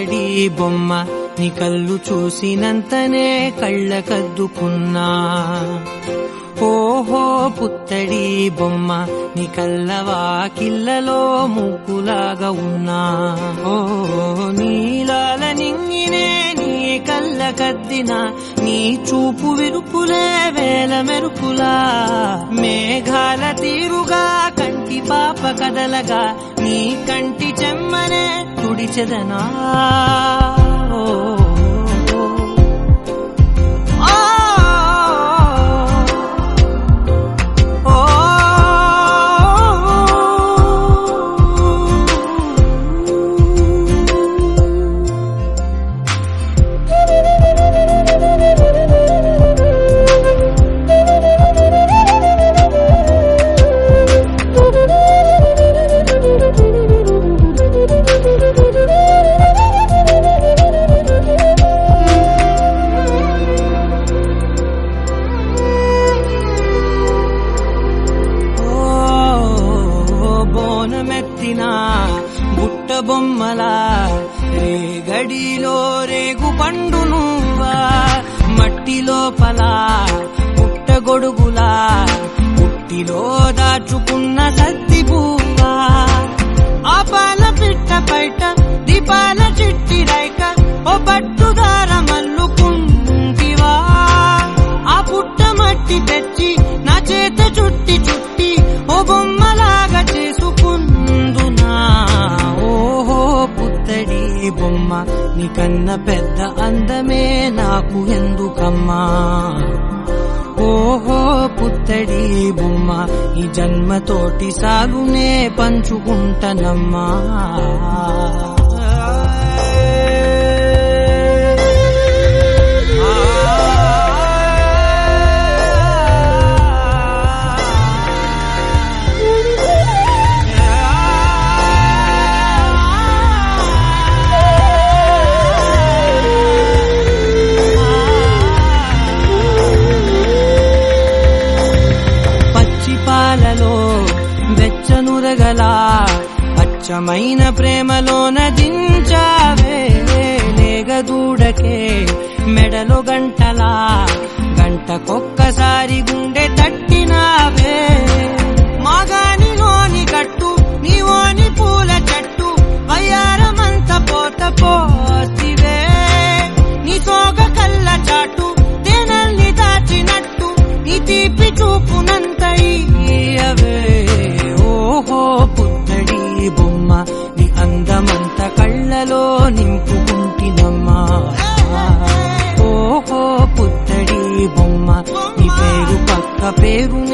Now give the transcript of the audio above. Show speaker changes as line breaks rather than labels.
పుత్తడి బొమ్మ నీ కళ్ళు చూసినంతనే కళ్ళకద్దుకున్నా ఓహో పుత్తడి బొమ్మ నీ కళ్ళవా కిల్లలో ముగ్గులాగా ఉన్నా ఓ నీలాల నింగినే నీ కళ్ళ కద్దిన నీ చూపు విరుపులే వేల మెరుపులా మేఘాల తీరుగా కంటి పాప కదలగా నీ కంటి చెమ్మనే తుడిచెదనా ఓ, ఆ, ఓ, ఓ బోనమెత్తిన బుట్ట బొమ్మలా రేగడిలో రేగు పండు నువ్వా మట్టి లోపల పుట్ట గొడుగులా పుట్టిలో దాచుకున్న సత్తి పువ్వా ఆ పాల పిట్ట బయట దీపాల చిట్టి రైక ఓ పట్టుదార మల్లుకుంటివా ఆ పుట్ట మట్టి తెచ్చి నా చేత చుట్టి చుట్టి ఓ బొమ్మలాగా చేసుకుందునా ఓహో పుత్తడి బొమ్మ నీకన్న పెద్ద అందమే నాకు ఎందుకమ్మా ఓహో పుత్తడి బొమ్మ ఈ జన్మతోటి సాగునే పంచుకుంటనమ్మా పచ్చి పాలలో వెచ్చనురగలా అచ్చమైన ప్రేమలోన దించావే లేగదూడకే మెడలో గంటలా గంటకొక్కసారి గుండె తట్టినావే మాగానిలోని గట్టు నీవోని పూల చెట్టు వయ్యారమంత పోత పోసివే నీ సోగ కళ్ళ చాటు తేనల్ని దాచినట్టు నీ తీపి చూపునంత ఇయ్యవే ఓహో పుత్తడి బొమ్మ నీ అందమంత కళ్ళలో నింపుకుంటినమ్మా ఓహో పుత్తడి బొమ్మ నీ పేరు పక్క పేరు